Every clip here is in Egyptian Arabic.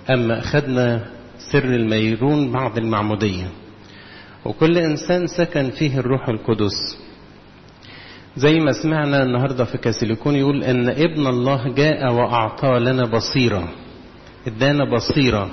أما أخذنا سر الميرون بعد المعمودية وكل إنسان سكن فيه الروح القدس زي ما سمعنا النهاردة في كاسيليكون يقول أن ابن الله جاء وأعطى لنا بصيرة ادانا بصيرة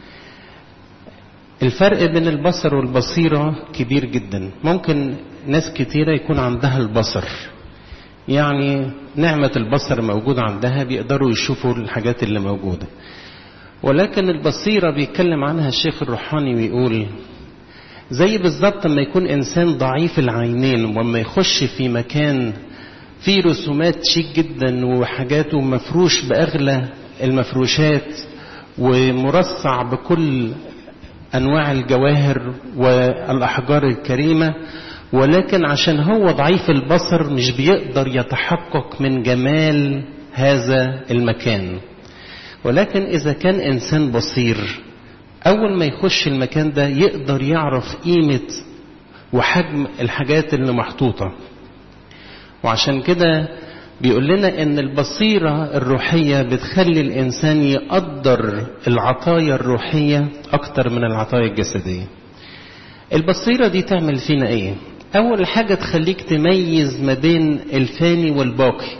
الفرق بين البصر والبصيرة كبير جدا ممكن ناس كتيرة يكون عندها البصر يعني نعمة البصر موجودة عندها بيقدروا يشوفوا الحاجات اللي موجودة ولكن البصيرة بيتكلم عنها الشيخ الروحاني ويقول زي بالظبط لما يكون إنسان ضعيف العينين وما يخش في مكان فيه رسومات شيك جدا وحاجاته مفروش بأغلى المفروشات ومرصع بكل أنواع الجواهر والأحجار الكريمة ولكن عشان هو ضعيف البصر مش بيقدر يتحقق من جمال هذا المكان ولكن إذا كان إنسان بصير أول ما يخش المكان ده يقدر يعرف قيمة وحجم الحاجات اللي محطوطة وعشان كده بيقول لنا ان البصيرة الروحية بتخلي الانسان يقدر العطايا الروحية اكتر من العطايا الجسدية البصيرة دي تعمل فينا ايه اول حاجة تخليك تميز ما بين الفاني والباقي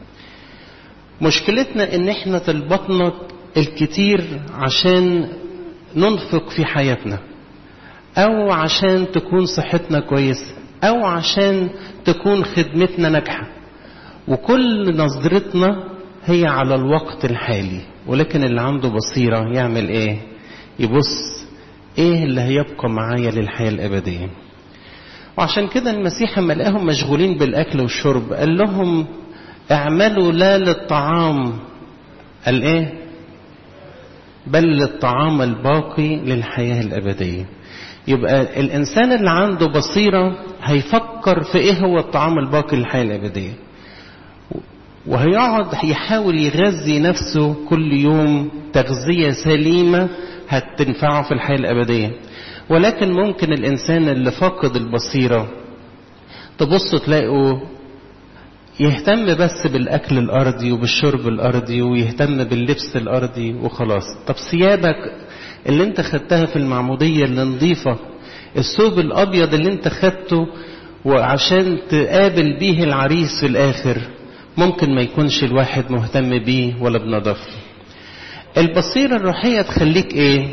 مشكلتنا ان احنا طلباتنا الكتير عشان ننفق في حياتنا او عشان تكون صحتنا كويسة او عشان تكون خدمتنا ناجحة وكل نظرتنا هي على الوقت الحالي ولكن اللي عنده بصيرة يعمل ايه يبص ايه اللي هيبقى معايا للحياة الابدية وعشان كده المسيح لما لقاهم مشغولين بالاكل والشرب قال لهم اعملوا لا للطعام الايه بل للطعام الباقي للحياة الابدية يبقى الانسان اللي عنده بصيرة هيفكر في ايه هو الطعام الباقي للحياة الابدية وهيقعد يحاول يغذي نفسه كل يوم تغذية سليمة هتنفعه في الحياة الأبدية ولكن ممكن الإنسان اللي فاقد البصيرة تبص تلاقوا يهتم بس بالأكل الأرضي وبالشرب الأرضي ويهتم باللبس الأرضي وخلاص طب ثيابك اللي انت خدتها في المعمودية اللي نظيفة الثوب الأبيض اللي انت خدته وعشان تقابل بيه العريس في الآخر ممكن ما يكونش الواحد مهتم بيه ولا بنظافته البصيرة الروحية تخليك ايه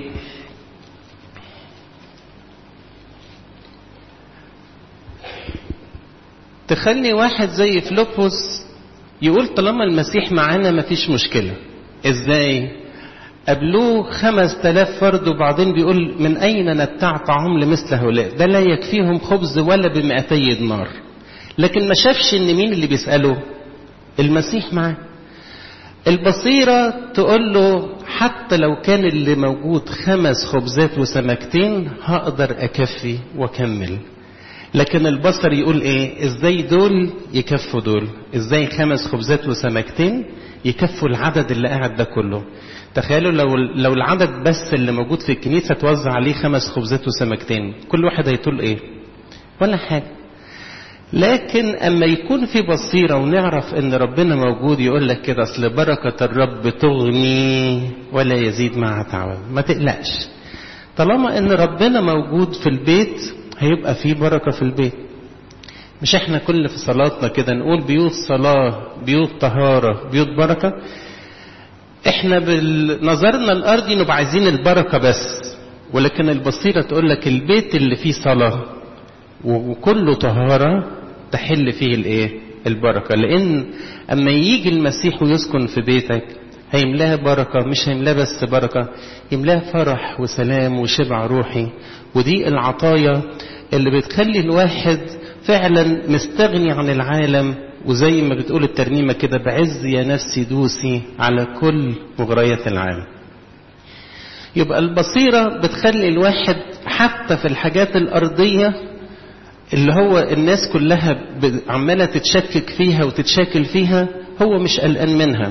تخلي واحد زي فلوبوس يقول طالما المسيح معانا مفيش مشكلة ازاي قابلوه خمس تلاف فرد وبعدين بيقول من أين نبتاع طعام لمثل هؤلاء ده لا يكفيهم خبز ولا بمئتي دينار لكن ما شافش ان مين اللي بيسأله المسيح معاه البصيرة تقول له حتى لو كان اللي موجود خمس خبزات وسمكتين هقدر أكفي وأكمل لكن البصر يقول ايه ازاي دول يكفوا دول ازاي خمس خبزات وسمكتين يكفوا العدد اللي قاعد ده كله تخيلوا لو لو العدد بس اللي موجود في الكنيسه توزع عليه خمس خبزات وسمكتين كل واحد هيطول ايه ولا حاجه لكن اما يكون في بصيره ونعرف ان ربنا موجود يقول لك كده اصل بركه الرب تغني ولا يزيد معها تعب ما تقلقش طالما ان ربنا موجود في البيت هيبقى في بركه في البيت مش احنا كل في صلاتنا كده نقول بيوت صلاه بيوت طهاره بيوت بركه احنا بنظرنا الارضي نبقى عايزين البركه بس ولكن البصيره تقول لك البيت اللي فيه صلاه وكله طهاره تحل فيه الايه البركه لان اما يجي المسيح ويسكن في بيتك هيملاها بركة مش هيملاها بس بركة يملاها فرح وسلام وشبع روحي ودي العطايا اللي بتخلي الواحد فعلا مستغني عن العالم وزي ما بتقول الترنيمة كده بعز يا نفسي دوسي على كل مغريات العالم يبقى البصيرة بتخلي الواحد حتى في الحاجات الأرضية اللي هو الناس كلها عمالة تتشكك فيها وتتشاكل فيها هو مش قلقان منها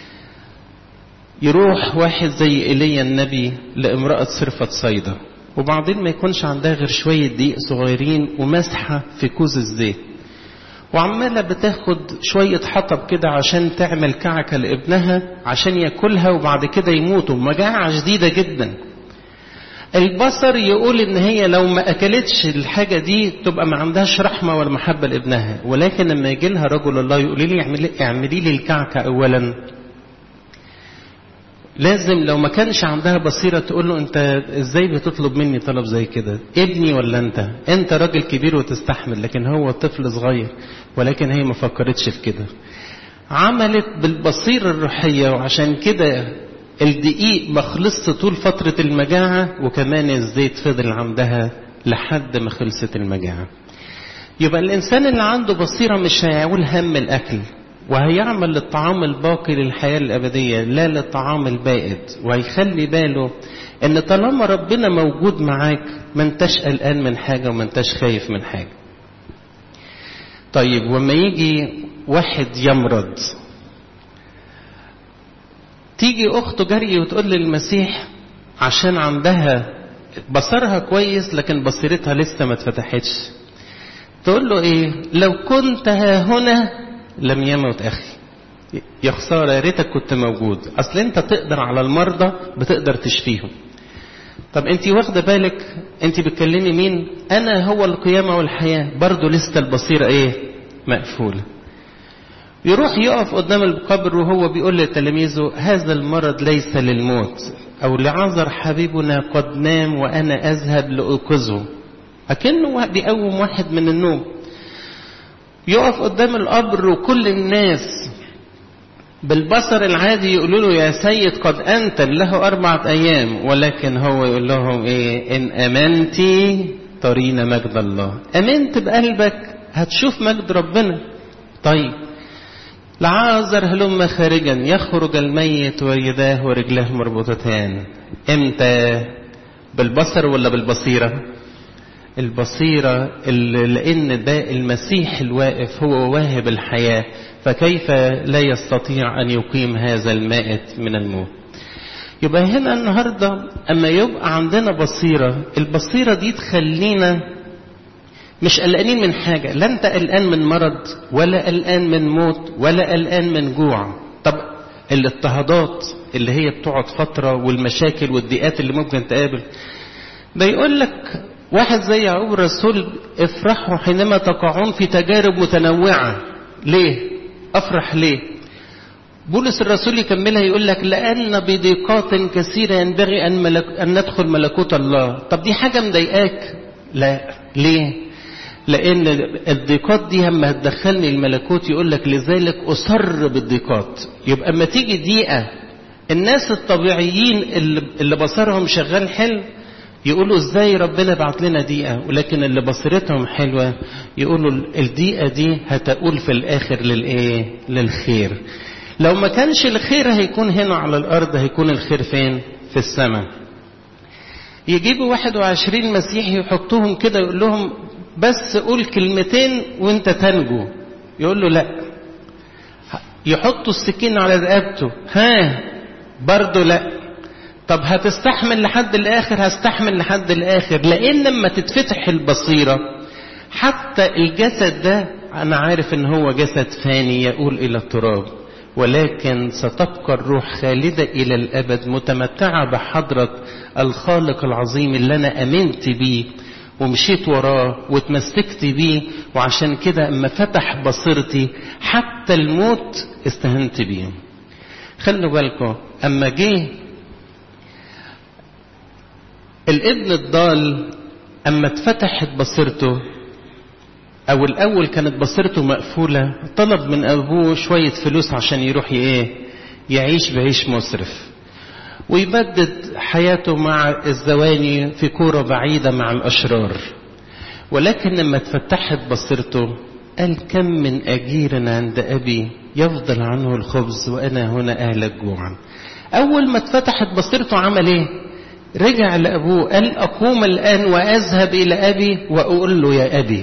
يروح واحد زي ايليا النبي لامرأة صرفة صيدا وبعدين ما يكونش عندها غير شوية دقيق صغيرين ومسحة في كوز الزيت وعمالة بتاخد شوية حطب كده عشان تعمل كعكة لابنها عشان ياكلها وبعد كده يموتوا مجاعة شديدة جدا البصر يقول ان هي لو ما اكلتش الحاجة دي تبقى ما عندهاش رحمة ولا محبة لابنها ولكن لما يجي لها رجل الله يقول لي اعملي, اعملي لي الكعكة اولا لازم لو ما كانش عندها بصيرة تقول له انت ازاي بتطلب مني طلب زي كده ابني ولا انت انت راجل كبير وتستحمل لكن هو طفل صغير ولكن هي ما فكرتش في كده عملت بالبصيرة الروحية وعشان كده الدقيق ما خلصش طول فترة المجاعة وكمان الزيت فضل عندها لحد ما خلصت المجاعة يبقى الإنسان اللي عنده بصيرة مش هيعول هم الأكل وهيعمل للطعام الباقي للحياة الأبدية لا للطعام البائد وهيخلي باله إن طالما ربنا موجود معاك ما انتش قلقان من حاجة وما انتش خايف من حاجة طيب وما يجي واحد يمرض تيجي أخته جري وتقول للمسيح عشان عندها بصرها كويس لكن بصيرتها لسه ما اتفتحتش تقول له ايه لو كنت ها هنا لم يموت اخي يا خساره يا ريتك كنت موجود اصل انت تقدر على المرضى بتقدر تشفيهم طب انت واخده بالك انت بتكلمي مين انا هو القيامه والحياه برضه لسه البصيره ايه مقفوله يروح يقف قدام القبر وهو بيقول لتلاميذه هذا المرض ليس للموت او لعذر حبيبنا قد نام وانا اذهب لاوقظه اكنه بيقوم واحد من النوم يقف قدام القبر وكل الناس بالبصر العادي يقولوا له يا سيد قد أنت له أربعة أيام ولكن هو يقول لهم إيه إن أمنتي ترين مجد الله أمنت بقلبك هتشوف مجد ربنا طيب لعازر هلم خارجا يخرج الميت ويداه ورجلاه مربوطتان امتى بالبصر ولا بالبصيره البصيرة اللي لأن ده المسيح الواقف هو واهب الحياة فكيف لا يستطيع أن يقيم هذا المائت من الموت يبقى هنا النهاردة أما يبقى عندنا بصيرة البصيرة دي تخلينا مش قلقانين من حاجة لا أنت قلقان من مرض ولا قلقان من موت ولا قلقان من جوع طب الاضطهادات اللي هي بتقعد فترة والمشاكل والضيقات اللي ممكن تقابل ده يقول لك واحد زي يعقوب الرسول افرحوا حينما تقعون في تجارب متنوعة ليه افرح ليه بولس الرسول يكملها يقول لك لأن بضيقات كثيرة ينبغي أن, ملك أن ندخل ملكوت الله طب دي حاجة مضايقاك لا ليه لأن الضيقات دي لما هتدخلني الملكوت يقول لك لذلك أصر بالضيقات يبقى اما تيجي دقيقة الناس الطبيعيين اللي بصرهم شغال حلو يقولوا ازاي ربنا بعت لنا دقيقة ولكن اللي بصيرتهم حلوة يقولوا الدقيقة دي هتقول في الآخر للإيه للخير لو ما كانش الخير هيكون هنا على الأرض هيكون الخير فين في السماء يجيبوا 21 مسيحي يحطوهم كده يقول لهم بس قول كلمتين وانت تنجو يقول له لا يحطوا السكين على رقبته ها برضه لا طب هتستحمل لحد الاخر هستحمل لحد الاخر لان لما تتفتح البصيره حتى الجسد ده انا عارف ان هو جسد فاني يقول الى التراب ولكن ستبقى الروح خالده الى الابد متمتعه بحضره الخالق العظيم اللي انا امنت بيه ومشيت وراه وتمسكت بيه وعشان كده اما فتح بصيرتي حتى الموت استهنت بيه خلوا بالكم اما جه الابن الضال اما اتفتحت بصيرته او الاول كانت بصيرته مقفولة طلب من ابوه شوية فلوس عشان يروح ايه يعيش بعيش مسرف ويبدد حياته مع الزواني في كورة بعيدة مع الاشرار ولكن لما اتفتحت بصيرته قال كم من اجير عند ابي يفضل عنه الخبز وانا هنا اهلك جوعا اول ما اتفتحت بصيرته عمل ايه رجع لأبوه قال أقوم الآن وأذهب إلى أبي وأقول له يا أبي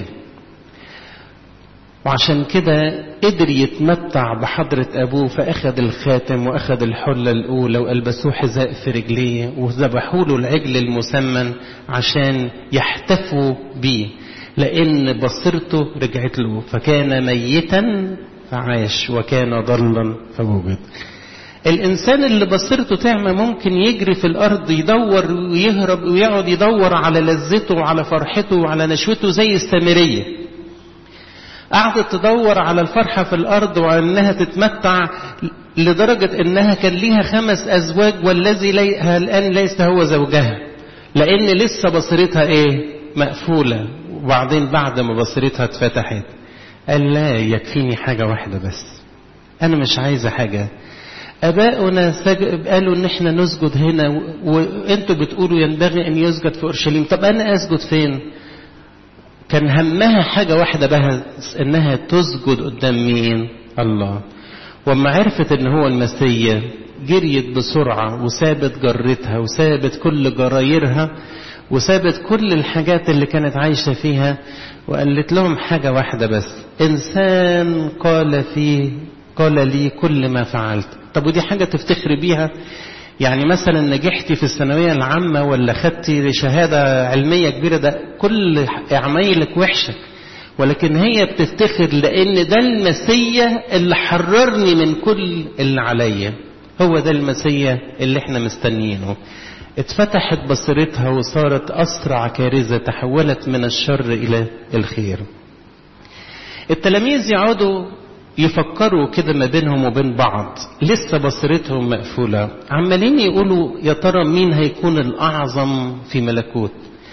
وعشان كده قدر يتمتع بحضرة أبوه فأخذ الخاتم وأخذ الحلة الأولى وألبسوه حذاء في رجليه وذبحوا له العجل المسمن عشان يحتفوا بيه لأن بصيرته رجعت له فكان ميتا فعاش وكان ضلا فوجد الإنسان اللي بصيرته تعمى ممكن يجري في الأرض يدور ويهرب ويقعد يدور على لذته وعلى فرحته وعلى نشوته زي السامرية قعدت تدور على الفرحة في الأرض وعلى أنها تتمتع لدرجة أنها كان ليها خمس أزواج والذي لي... الآن ليس هو زوجها لأن لسه بصيرتها إيه مقفولة وبعدين بعد ما بصيرتها اتفتحت قال لا يكفيني حاجة واحدة بس أنا مش عايزة حاجة أباؤنا سج... قالوا إن إحنا نسجد هنا و... وأنتوا بتقولوا ينبغي أن يسجد في أورشليم طب أنا أسجد فين؟ كان همها حاجة واحدة بس إنها تسجد قدام مين؟ الله وما عرفت إن هو المسيا جريت بسرعة وسابت جرتها وسابت كل جرايرها وسابت كل الحاجات اللي كانت عايشة فيها وقالت لهم حاجة واحدة بس إنسان قال فيه قال لي كل ما فعلت طب ودي حاجة تفتخري بيها يعني مثلا نجحتي في الثانوية العامة ولا خدتي شهادة علمية كبيرة ده كل عمايلك وحشة ولكن هي بتفتخر لأن ده المسيا اللي حررني من كل اللي عليا هو ده المسيا اللي احنا مستنيينه اتفتحت بصيرتها وصارت أسرع كارثة تحولت من الشر إلى الخير التلاميذ يقعدوا يفكروا كده ما بينهم وبين بعض لسه بصيرتهم مقفولة عمالين يقولوا يا ترى مين هيكون الأعظم في ملكوت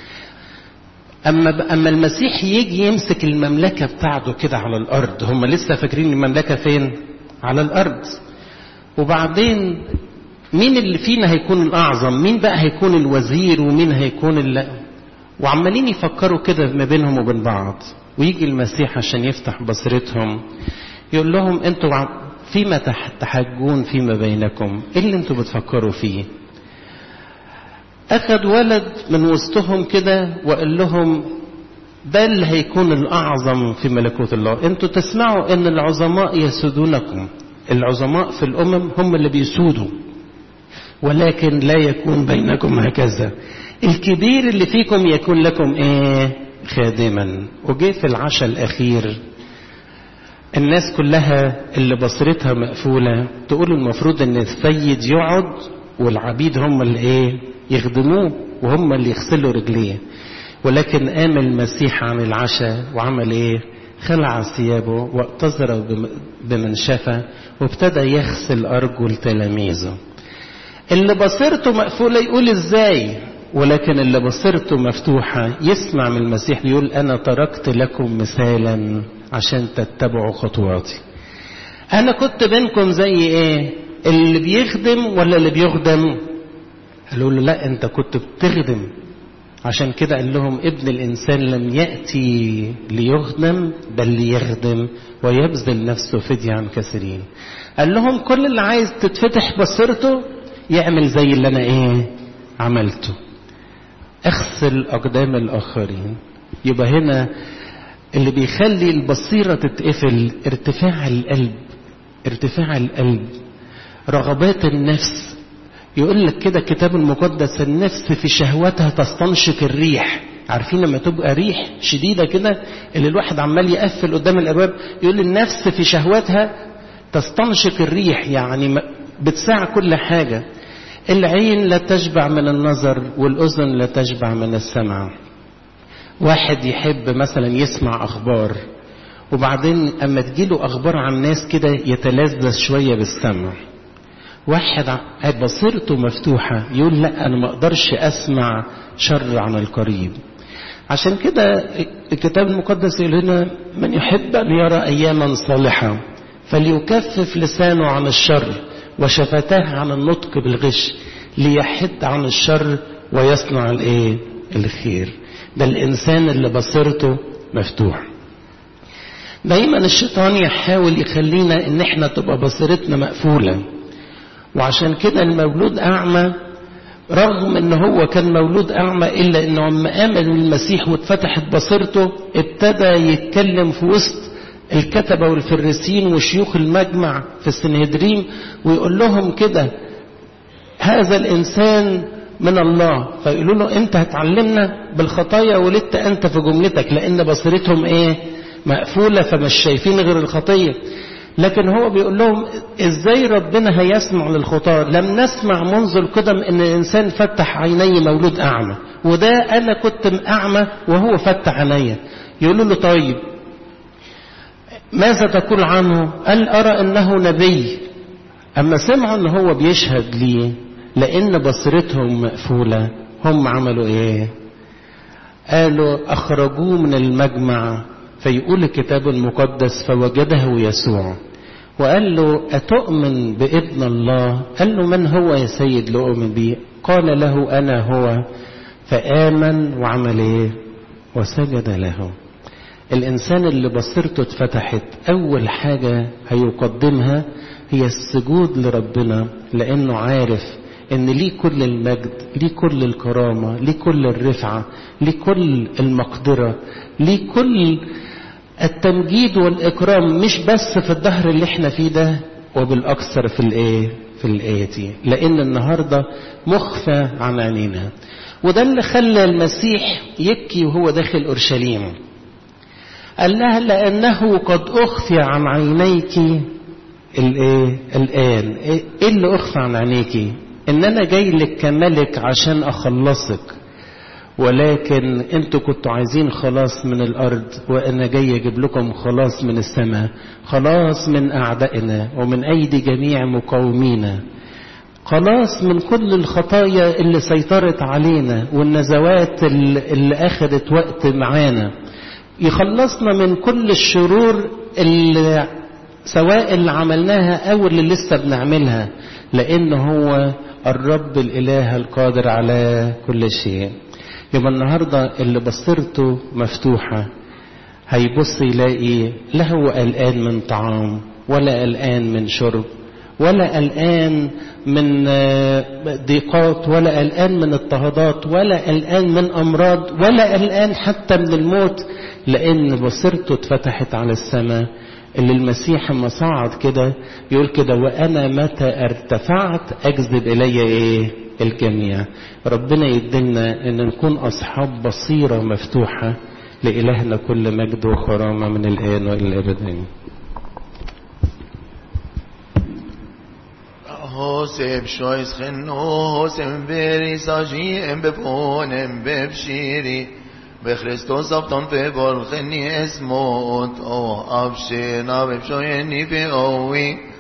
أما أما المسيح يجي يمسك المملكة بتاعته كده على الأرض هم لسه فاكرين المملكة فين؟ على الأرض وبعدين مين اللي فينا هيكون الأعظم؟ مين بقى هيكون الوزير ومين هيكون اللي وعمالين يفكروا كده ما بينهم وبين بعض ويجي المسيح عشان يفتح بصيرتهم يقول لهم انتوا فيما تحجون فيما بينكم ايه اللي انتوا بتفكروا فيه اخذ ولد من وسطهم كده وقال لهم ده اللي هيكون الاعظم في ملكوت الله انتوا تسمعوا ان العظماء يسودونكم العظماء في الامم هم اللي بيسودوا ولكن لا يكون بينكم هكذا الكبير اللي فيكم يكون لكم ايه خادما وجه في العشاء الاخير الناس كلها اللي بصيرتها مقفولة تقول المفروض ان السيد يقعد والعبيد هم اللي ايه يخدموه وهم اللي يغسلوا رجليه ولكن قام المسيح عن العشاء وعمل ايه خلع ثيابه واعتذر بمنشفة وابتدى يغسل أرجل تلاميذه اللي بصيرته مقفولة يقول ازاي ولكن اللي بصيرته مفتوحة يسمع من المسيح بيقول أنا تركت لكم مثالا عشان تتبعوا خطواتي أنا كنت بينكم زي إيه اللي بيخدم ولا اللي بيخدم قالوا له لا أنت كنت بتخدم عشان كده قال لهم ابن الإنسان لم يأتي ليخدم بل ليخدم ويبذل نفسه فدية عن كثيرين قال لهم كل اللي عايز تتفتح بصيرته يعمل زي اللي أنا إيه عملته اغسل أقدام الآخرين يبقى هنا اللي بيخلي البصيرة تتقفل ارتفاع القلب ارتفاع القلب رغبات النفس يقول لك كده الكتاب المقدس النفس في شهوتها تستنشق الريح عارفين لما تبقى ريح شديدة كده اللي الواحد عمال يقفل قدام الأبواب يقول النفس في شهوتها تستنشق الريح يعني بتساع كل حاجة العين لا تشبع من النظر والأذن لا تشبع من السمع واحد يحب مثلا يسمع أخبار وبعدين أما تجيله أخبار عن ناس كده يتلذذ شوية بالسمع واحد بصيرته مفتوحة يقول لا أنا ما أقدرش أسمع شر عن القريب عشان كده الكتاب المقدس يقول لنا من يحب أن يرى أياما صالحة فليكفف لسانه عن الشر وشفتاه عن النطق بالغش ليحد عن الشر ويصنع الايه الخير ده الانسان اللي بصيرته مفتوح دايما الشيطان يحاول يخلينا ان احنا تبقى بصيرتنا مقفوله وعشان كده المولود اعمى رغم ان هو كان مولود اعمى الا انه لما امن المسيح واتفتحت بصيرته ابتدى يتكلم في وسط الكتبة والفريسين وشيوخ المجمع في السنهدريم ويقول لهم كده هذا الإنسان من الله فيقولوا له انت هتعلمنا بالخطايا ولدت انت في جملتك لان بصيرتهم ايه مقفولة فمش شايفين غير الخطية لكن هو بيقول لهم ازاي ربنا هيسمع للخطاة لم نسمع منذ القدم ان الانسان فتح عيني مولود اعمى وده انا كنت اعمى وهو فتح عيني يقولوا له طيب ماذا تقول عنه قال ارى انه نبي اما سمعوا ان هو بيشهد ليه لان بصيرتهم مقفولة هم عملوا ايه قالوا اخرجوه من المجمع فيقول الكتاب المقدس فوجده يسوع وقال له أتؤمن بابن الله قال له من هو يا سيد لأؤمن به قال له أنا هو فآمن وعمل إيه وسجد له الإنسان اللي بصيرته اتفتحت أول حاجة هيقدمها هي السجود لربنا لأنه عارف ان ليه كل المجد ليه كل الكرامة ليه كل الرفعة ليه كل المقدرة ليه كل التمجيد والإكرام مش بس في الظهر اللي احنا فيه ده وبالأكثر في الإيه في الآية دي لأن النهاردة مخفى عن عينينا وده اللي خلى المسيح يبكي وهو داخل أورشليم قال لها لأنه قد أخفي عن عينيك الإيه الآن إيه اللي أخفى عن عينيك إن أنا جاي لك كملك عشان أخلصك ولكن انتوا كنتوا عايزين خلاص من الارض وانا جاي اجيب لكم خلاص من السماء خلاص من اعدائنا ومن ايدي جميع مقاومينا خلاص من كل الخطايا اللي سيطرت علينا والنزوات اللي اخذت وقت معانا يخلصنا من كل الشرور اللي سواء اللي عملناها او اللي لسه بنعملها لان هو الرب الاله القادر على كل شيء يبقى النهارده اللي بصيرته مفتوحة هيبص يلاقي لا هو قلقان من طعام ولا قلقان من شرب ولا قلقان من ضيقات ولا قلقان من اضطهادات ولا قلقان من امراض ولا قلقان حتى من الموت لان بصيرته اتفتحت على السماء اللي المسيح ما صعد كده يقول كده وانا متى ارتفعت اجذب الي ايه الجميع ربنا يدلنا ان نكون اصحاب بصيرة مفتوحة لإلهنا كل مجد وكرامة من الآن وإلى الأبد حسب شويس خنو حسب بيري ساجي ام بفون ام بفشيري بخريستوس ابطن في بالخني اسموت او ابشينا بفشويني في اوي